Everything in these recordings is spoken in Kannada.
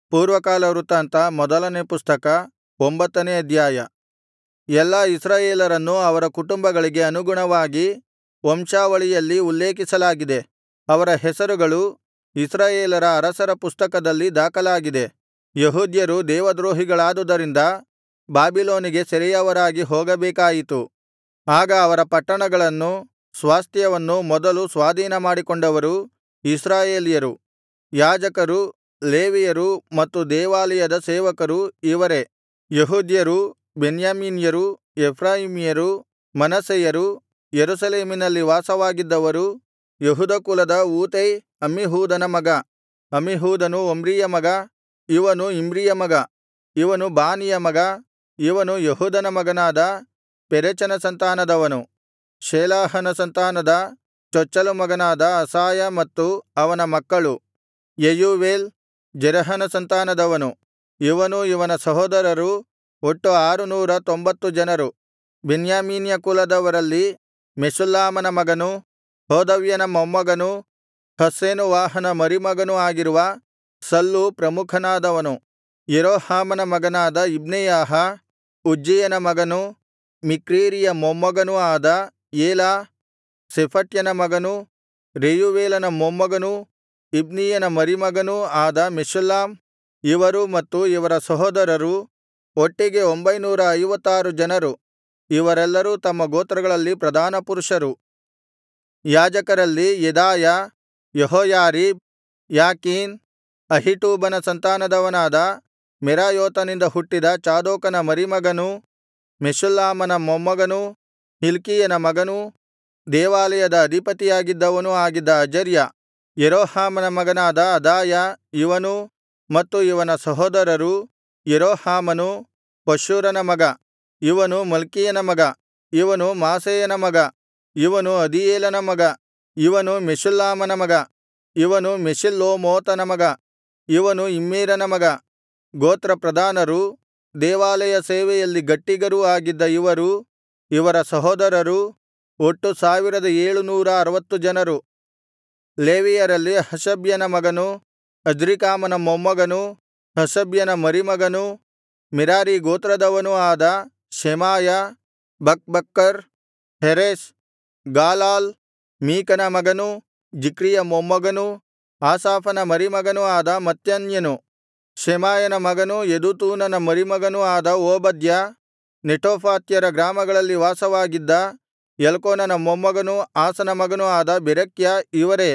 ಪೂರ್ವಕಾಲ ವೃತ್ತಾಂತ ಮೊದಲನೇ ಪುಸ್ತಕ ಒಂಬತ್ತನೇ ಅಧ್ಯಾಯ ಎಲ್ಲಾ ಇಸ್ರಾಯೇಲರನ್ನು ಅವರ ಕುಟುಂಬಗಳಿಗೆ ಅನುಗುಣವಾಗಿ ವಂಶಾವಳಿಯಲ್ಲಿ ಉಲ್ಲೇಖಿಸಲಾಗಿದೆ ಅವರ ಹೆಸರುಗಳು ಇಸ್ರಾಯೇಲರ ಅರಸರ ಪುಸ್ತಕದಲ್ಲಿ ದಾಖಲಾಗಿದೆ ಯೆಹೂದ್ಯರು ದೇವದ್ರೋಹಿಗಳಾದುದರಿಂದ ಬಾಬಿಲೋನಿಗೆ ಸೆರೆಯವರಾಗಿ ಹೋಗಬೇಕಾಯಿತು ಆಗ ಅವರ ಪಟ್ಟಣಗಳನ್ನೂ ಸ್ವಾಸ್ತ್ಯವನ್ನೂ ಮೊದಲು ಸ್ವಾಧೀನಮಾಡಿಕೊಂಡವರು ಇಸ್ರಾಯೇಲ್ಯರು ಯಾಜಕರು ಲೇವಿಯರು ಮತ್ತು ದೇವಾಲಯದ ಸೇವಕರು ಇವರೇ ಯೆಹೂದ್ಯರು ಬೆನ್ಯಾಮೀನ್ಯರು ಎಫ್ರಾಯೀಮ್ಯರು ಮನಸ್ಸೆಯರು ಯೆರೂಸಲೇಮಿನಲ್ಲಿ ವಾಸವಾಗಿದ್ದವರು ಯೆಹೂದ ಕುಲದ ಊತೈ ಅಮ್ಮೀಹೂದನ ಮಗ ಅಮ್ಮೀಹೂದನು ಒಮ್ರಿಯ ಮಗ ಇವನು ಇಮ್ರಿಯ ಮಗ ಇವನು ಬಾನಿಯ ಮಗ ಇವನು ಯೆಹೂದನ ಮಗನಾದ ಪೆರೆಚನ ಸಂತಾನದವನು ಶೇಲಾಹನ ಸಂತಾನದ ಚೊಚ್ಚಲು ಮಗನಾದ ಅಸಾಯ ಮತ್ತು ಅವನ ಮಕ್ಕಳು ಯೆಯೂವೇಲ್ ಜೆರಹನ ಸಂತಾನದವನು ಇವನೂ ಇವನ ಸಹೋದರರು ಒಟ್ಟು ಆರುನೂರ ತೊಂಬತ್ತು ಜನರು ಬೆನ್ಯಾಮೀನ್ಯ ಕುಲದವರಲ್ಲಿ ಮೆಷುಲ್ಲಾಮನ ಮಗನೂ ಹೋದವ್ಯನ ಮೊಮ್ಮಗನೂ ಹಸ್ಸೆನುವಾಹನ ಮರಿಮಗನೂ ಆಗಿರುವ ಸಲ್ಲು ಪ್ರಮುಖನಾದವನು ಯೆರೋಹಾಮನ ಮಗನಾದ ಇಬ್ನೆಯಾಹ ಉಜ್ಜೀಯನ ಮಗನೂ ಮಿಕ್ರೀರಿಯ ಮೊಮ್ಮಗನೂ ಆದ ಏಲಾ ಶೆಫಟ್ಯನ ಮಗನೂ ರೆಯೂವೇಲನ ಮೊಮ್ಮಗನೂ ಇಬ್ನೀಯನ ಮರಿಮಗನೂ ಆದ ಮೆಷುಲ್ಲಾಮ್ ಇವರೂ ಮತ್ತು ಇವರ ಸಹೋದರರು ಒಟ್ಟಿಗೆ ಒಂಭೈನೂರ ಐವತ್ತಾರು ಜನರು ಇವರೆಲ್ಲರೂ ತಮ್ಮ ಗೋತ್ರಗಳಲ್ಲಿ ಪ್ರಧಾನಪುರುಷರು ಯಾಜಕರಲ್ಲಿ ಯೆದಾಯ ಯೆಹೋಯಾರೀಬ್ ಯಾಕೀನ್ ಅಹೀಟೂಬನ ಸಂತಾನದವನಾದ ಮೆರಾಯೋತನಿಂದ ಹುಟ್ಟಿದ ಚಾದೋಕನ ಮರಿಮಗನೂ ಮೆಷುಲ್ಲಾಮನ ಮೊಮ್ಮಗನೂ ಹಿಲ್ಕೀಯನ ಮಗನೂ ದೇವಾಲಯದ ಅಧಿಪತಿಯಾಗಿದ್ದವನೂ ಆಗಿದ್ದ ಅಜರ್ಯ ಯೆರೋಹಾಮನ ಮಗನಾದ ಅದಾಯ ಇವನೂ ಮತ್ತು ಇವನ ಸಹೋದರರು ಯೆರೋಹಾಮನು ಪಶ್ಹೂರನ ಮಗ ಇವನು ಮಲ್ಕೀಯನ ಮಗ ಇವನು ಮಾಸೇಯನ ಮಗ ಇವನು ಅದೀಯೇಲನ ಮಗ ಇವನು ಮೆಷುಲ್ಲಾಮನ ಮಗ ಇವನು ಮೆಷಿಲ್ಲೋಮೋತನ ಮಗ ಇವನು ಇಮ್ಮೇರನ ಮಗ ಗೋತ್ರಪ್ರಧಾನರೂ ದೇವಾಲಯ ಸೇವೆಯಲ್ಲಿ ಗಟ್ಟಿಗರೂ ಆಗಿದ್ದ ಇವರೂ ಇವರ ಸಹೋದರರೂ ಒಟ್ಟು ಸಾವಿರದ ಏಳುನೂರ ಅರವತ್ತು ಜನರು ಲೇವಿಯರಲ್ಲಿ ಹಷಬ್ಯನ ಮಗನೂ ಅಜ್ರೀಕಾಮನ ಮೊಮ್ಮಗನೂ ಹಷಬ್ಯನ ಮರಿಮಗನೂ ಮೆರಾರೀ ಗೋತ್ರದವನೂ ಆದ ಶೆಮಾಯ ಬಕ್ಬಕ್ಕರ್ ಹೆರೆಷ್ ಗಾಲಾಲ್ ಮೀಕನ ಮಗನೂ ಜಿಕ್ರಿಯ ಮೊಮ್ಮಗನೂ ಆಸಾಫನ ಮರಿಮಗನೂ ಆದ ಮತ್ತನ್ಯನು ಶೆಮಾಯನ ಮಗನೂ ಯೆದೂತೂನನ ಮರಿಮಗನೂ ಆದ ಓಬದ್ಯ ನೆಟೋಫಾತ್ಯರ ಗ್ರಾಮಗಳಲ್ಲಿ ವಾಸವಾಗಿದ್ದ ಎಲ್ಕೋನನ ಮೊಮ್ಮಗನೂ ಆಸನ ಮಗನೂ ಆದ ಬೆರೆಕ್ಯ ಇವರೇ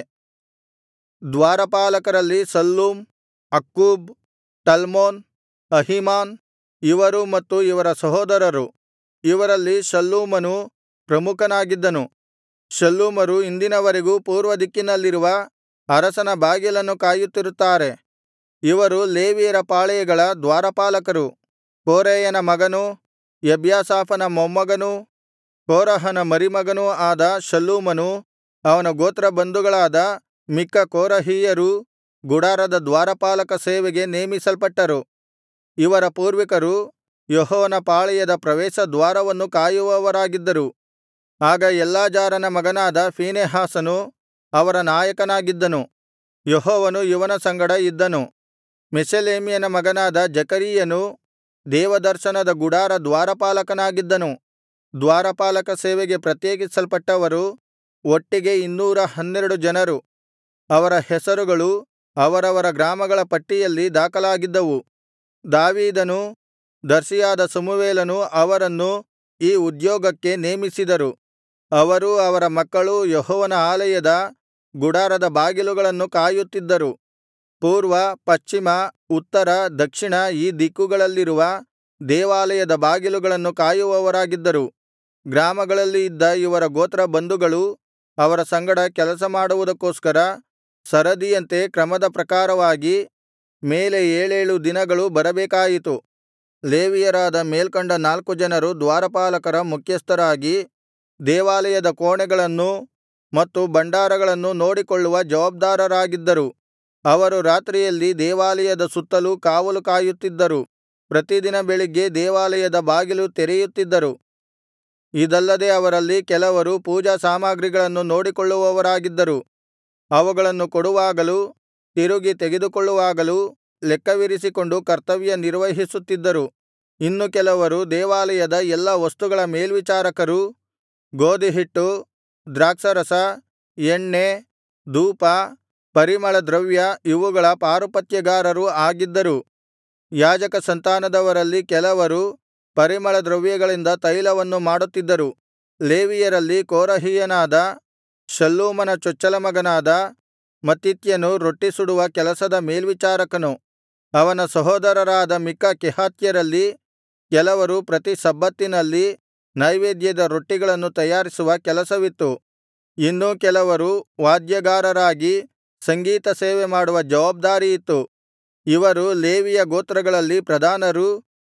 ದ್ವಾರಪಾಲಕರಲ್ಲಿ ಸಲ್ಲೂಮ್ ಅಕ್ಕೂಬ್ ಟಲ್ಮೋನ್ ಅಹೀಮಾನ್ ಇವರೂ ಮತ್ತು ಇವರ ಸಹೋದರರು ಇವರಲ್ಲಿ ಶಲ್ಲೂಮನು ಪ್ರಮುಖನಾಗಿದ್ದನು ಶಲ್ಲೂಮರು ಇಂದಿನವರೆಗೂ ಪೂರ್ವದಿಕ್ಕಿನಲ್ಲಿರುವ ಅರಸನ ಬಾಗಿಲನ್ನು ಕಾಯುತ್ತಿರುತ್ತಾರೆ ಇವರು ಲೇವಿಯರ ಪಾಳೆಯಗಳ ದ್ವಾರಪಾಲಕರು ಕೋರೇಯನ ಮಗನೂ ಎಬ್ಯಾಸಾಫನ ಮೊಮ್ಮಗನೂ ಕೋರಹನ ಮರಿಮಗನೂ ಆದ ಶಲ್ಲೂಮನು ಅವನ ಗೋತ್ರಬಂಧುಗಳಾದ ಮಿಕ್ಕ ಕೋರಹೀಯರೂ ಗುಡಾರದ ದ್ವಾರಪಾಲಕ ಸೇವೆಗೆ ನೇಮಿಸಲ್ಪಟ್ಟರು ಇವರ ಪೂರ್ವಿಕರು ಯೆಹೋವನ ಪಾಳೆಯದ ಪ್ರವೇಶದ್ವಾರವನ್ನು ಕಾಯುವವರಾಗಿದ್ದರು ಆಗ ಎಲ್ಲಾಜಾರನ ಮಗನಾದ ಫೀನೆಹಾಸನು ಅವರ ನಾಯಕನಾಗಿದ್ದನು ಯೆಹೋವನು ಇವನ ಸಂಗಡ ಇದ್ದನು ಮೆಷೆಲೆಮ್ಯನ ಮಗನಾದ ಜಕರೀಯನು ದೇವದರ್ಶನದ ಗುಡಾರ ದ್ವಾರಪಾಲಕನಾಗಿದ್ದನು ದ್ವಾರಪಾಲಕ ಸೇವೆಗೆ ಪ್ರತ್ಯೇಕಿಸಲ್ಪಟ್ಟವರು ಒಟ್ಟಿಗೆ ಇನ್ನೂರ ಹನ್ನೆರಡು ಜನರು ಅವರ ಹೆಸರುಗಳು ಅವರವರ ಗ್ರಾಮಗಳ ಪಟ್ಟಿಯಲ್ಲಿ ದಾಖಲಾಗಿದ್ದವು ದಾವೀದನೂ ದರ್ಶಿಯಾದ ಸಮುವೇಲನು ಅವರನ್ನು ಈ ಉದ್ಯೋಗಕ್ಕೆ ನೇಮಿಸಿದರು ಅವರೂ ಅವರ ಮಕ್ಕಳೂ ಯೆಹೋವನ ಆಲಯದ ಗುಡಾರದ ಬಾಗಿಲುಗಳನ್ನು ಕಾಯುತ್ತಿದ್ದರು ಪೂರ್ವ ಪಶ್ಚಿಮ ಉತ್ತರ ದಕ್ಷಿಣ ಈ ದಿಕ್ಕುಗಳಲ್ಲಿರುವ ದೇವಾಲಯದ ಬಾಗಿಲುಗಳನ್ನು ಕಾಯುವವರಾಗಿದ್ದರು ಗ್ರಾಮಗಳಲ್ಲಿ ಇದ್ದ ಇವರ ಗೋತ್ರಬಂಧುಗಳು ಅವರ ಸಂಗಡ ಕೆಲಸ ಮಾಡುವುದಕ್ಕೋಸ್ಕರ ಸರದಿಯಂತೆ ಕ್ರಮದ ಪ್ರಕಾರವಾಗಿ ಮೇಲೆ ಏಳೇಳು ದಿನಗಳು ಬರಬೇಕಾಯಿತು ಲೇವಿಯರಾದ ಮೇಲ್ಕಂಡ ನಾಲ್ಕು ಜನರು ದ್ವಾರಪಾಲಕರ ಮುಖ್ಯಸ್ಥರಾಗಿ ದೇವಾಲಯದ ಕೋಣೆಗಳನ್ನೂ ಮತ್ತು ಭಂಡಾರಗಳನ್ನು ನೋಡಿಕೊಳ್ಳುವ ಜವಾಬ್ದಾರರಾಗಿದ್ದರು ಅವರು ರಾತ್ರಿಯಲ್ಲಿ ದೇವಾಲಯದ ಸುತ್ತಲೂ ಕಾವಲು ಕಾಯುತ್ತಿದ್ದರು ಪ್ರತಿದಿನ ಬೆಳಿಗ್ಗೆ ದೇವಾಲಯದ ಬಾಗಿಲು ತೆರೆಯುತ್ತಿದ್ದರು ಇದಲ್ಲದೆ ಅವರಲ್ಲಿ ಕೆಲವರು ಪೂಜಾ ಸಾಮಗ್ರಿಗಳನ್ನು ನೋಡಿಕೊಳ್ಳುವವರಾಗಿದ್ದರು ಅವುಗಳನ್ನು ಕೊಡುವಾಗಲೂ ತಿರುಗಿ ತೆಗೆದುಕೊಳ್ಳುವಾಗಲೂ ಲೆಕ್ಕವಿರಿಸಿಕೊಂಡು ಕರ್ತವ್ಯ ನಿರ್ವಹಿಸುತ್ತಿದ್ದರು ಇನ್ನು ಕೆಲವರು ದೇವಾಲಯದ ಎಲ್ಲಾ ವಸ್ತುಗಳ ಮೇಲ್ವಿಚಾರಕರೂ ಗೋದಿಹಿಟ್ಟು ದ್ರಾಕ್ಷಾರಸ ಎಣ್ಣೆ ಧೂಪ ಪರಿಮಳದ್ರವ್ಯ ಇವುಗಳ ಪಾರುಪತ್ಯಗಾರರೂ ಆಗಿದ್ದರು ಯಾಜಕ ಸಂತಾನದವರಲ್ಲಿ ಕೆಲವರು ಪರಿಮಳದ್ರವ್ಯಗಳಿಂದ ತೈಲವನ್ನು ಮಾಡುತ್ತಿದ್ದರು ಲೇವಿಯರಲ್ಲಿ ಕೋರಹಿಯನಾದ ಶಲ್ಲೂಮನ ಚೊಚ್ಚಲ ಮಗನಾದ ಮತ್ತಿತ್ಯನು ರೊಟ್ಟಿ ಸುಡುವ ಕೆಲಸದ ಮೇಲ್ವಿಚಾರಕನು ಅವನ ಸಹೋದರರಾದ ಮಿಕ್ಕ ಕೆಹಾತ್ಯರಲ್ಲಿ ಕೆಲವರು ಪ್ರತಿ ಸಬ್ಬತ್ತಿನಲ್ಲಿ ನೈವೇದ್ಯದ ರೊಟ್ಟಿಗಳನ್ನು ತಯಾರಿಸುವ ಕೆಲಸವಿತ್ತು ಇನ್ನೂ ಕೆಲವರು ವಾದ್ಯಗಾರರಾಗಿ ಸಂಗೀತ ಸೇವೆ ಮಾಡುವ ಜವಾಬ್ದಾರಿಯಿತ್ತು ಇವರು ಲೇವಿಯ ಗೋತ್ರಗಳಲ್ಲಿ ಪ್ರಧಾನರೂ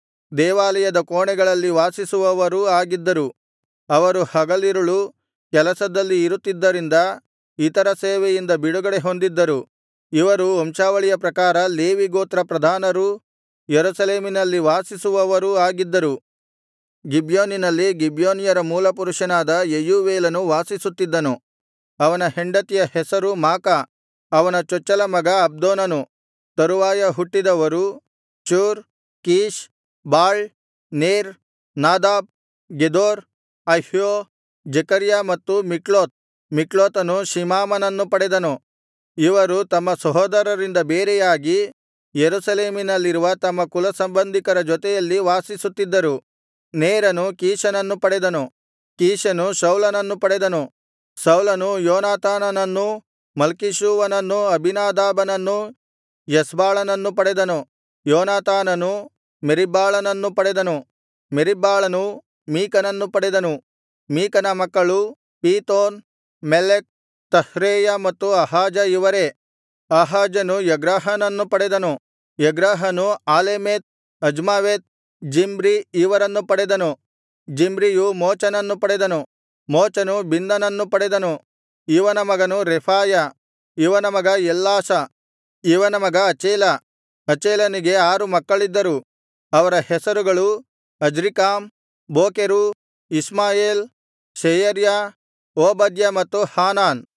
ದೇವಾಲಯದ ಕೋಣೆಗಳಲ್ಲಿ ವಾಸಿಸುವವರೂ ಆಗಿದ್ದರು ಅವರು ಹಗಲಿರುಳು ಕೆಲಸದಲ್ಲಿ ಇರುತ್ತಿದ್ದರಿಂದ ಇತರ ಸೇವೆಯಿಂದ ಬಿಡುಗಡೆ ಹೊಂದಿದ್ದರು ಇವರು ವಂಶಾವಳಿಯ ಪ್ರಕಾರ ಲೇವಿ ಗೋತ್ರ ಪ್ರಧಾನರೂ ಯೆರೂಸಲೇಮಿನಲ್ಲಿ ವಾಸಿಸುವವರೂ ಆಗಿದ್ದರು ಗಿಬ್ಯೋನಿನಲ್ಲಿ ಗಿಬ್ಯೋನ್ಯರ ಮೂಲಪುರುಷನಾದ ಯೆಯೂವೇಲನು ವಾಸಿಸುತ್ತಿದ್ದನು ಅವನ ಹೆಂಡತಿಯ ಹೆಸರು ಮಾಕ ಅವನ ಚೊಚ್ಚಲ ಮಗ ಅಬ್ದೋನನು ತರುವಾಯ ಹುಟ್ಟಿದವರು ಚೂರ್ ಕೀಷ್ ಬಾಳ್ ನೇರ್ ನಾದಾಬ್ ಗೆದೋರ್ ಅಹ್ಯೋ ಜೆಕರ್ಯ ಮತ್ತು ಮಿಕ್ಲೋತ್ ಮಿಕ್ಲೋತನು ಶಿಮಾಮನನ್ನು ಪಡೆದನು ಇವರು ತಮ್ಮ ಸಹೋದರರಿಂದ ಬೇರೆಯಾಗಿ ಯೆರೂಸಲೇಮಿನಲ್ಲಿರುವ ತಮ್ಮ ಕುಲಸಂಬಂಧಿಕರ ಜೊತೆಯಲ್ಲಿ ವಾಸಿಸುತ್ತಿದ್ದರು ನೇರನು ಕೀಷನನ್ನು ಪಡೆದನು ಕೀಷನು ಸೌಲನನ್ನು ಪಡೆದನು ಸೌಲನು ಯೋನಾತಾನನನ್ನೂ ಮಲ್ಕೀಷೂವನನ್ನೂ ಅಬೀನಾದಾಬನನ್ನೂ ಎಷ್ಬಾಳನನ್ನು ಪಡೆದನು ಯೋನಾತಾನನು ಮೆರಿಬ್ಬಾಳನನ್ನು ಪಡೆದನು ಮೆರಿಬ್ಬಾಳನು ಮೀಕನನ್ನು ಪಡೆದನು ಮೀಕನ ಮಕ್ಕಳು ಪೀತೋನ್ ಮೆಲೆಕ್ ತಹ್ರೇಯ ಮತ್ತು ಆಹಾಜ ಇವರೇ ಆಹಾಜನು ಯಗ್ರಾಹನನ್ನು ಪಡೆದನು ಯಗ್ರಾಹನು ಆಲೆಮೆತ್ ಅಜ್ಮಾವೆತ್ ಜಿಮ್ರಿ ಇವರನ್ನು ಪಡೆದನು ಜಿಮ್ರಿಯು ಮೋಚನನ್ನು ಪಡೆದನು ಮೋಚನು ಬಿನ್ನನನ್ನು ಪಡೆದನು ಇವನ ಮಗನು ರೆಫಾಯ ಇವನ ಮಗ ಎಲ್ಲಾಸ ಇವನ ಮಗ ಅಚೇಲ ಅಚೇಲನಿಗೆ ಆರು ಮಕ್ಕಳಿದ್ದರು ಅವರ ಹೆಸರುಗಳು ಅಜ್ರೀಕಾಮ್ ಬೋಕೆರು ಇಷ್ಮಾಯೇಲ್ ಶೆಯರ್ಯ ಓಬದ್ಯ ಮತ್ತು ಹಾನಾನ್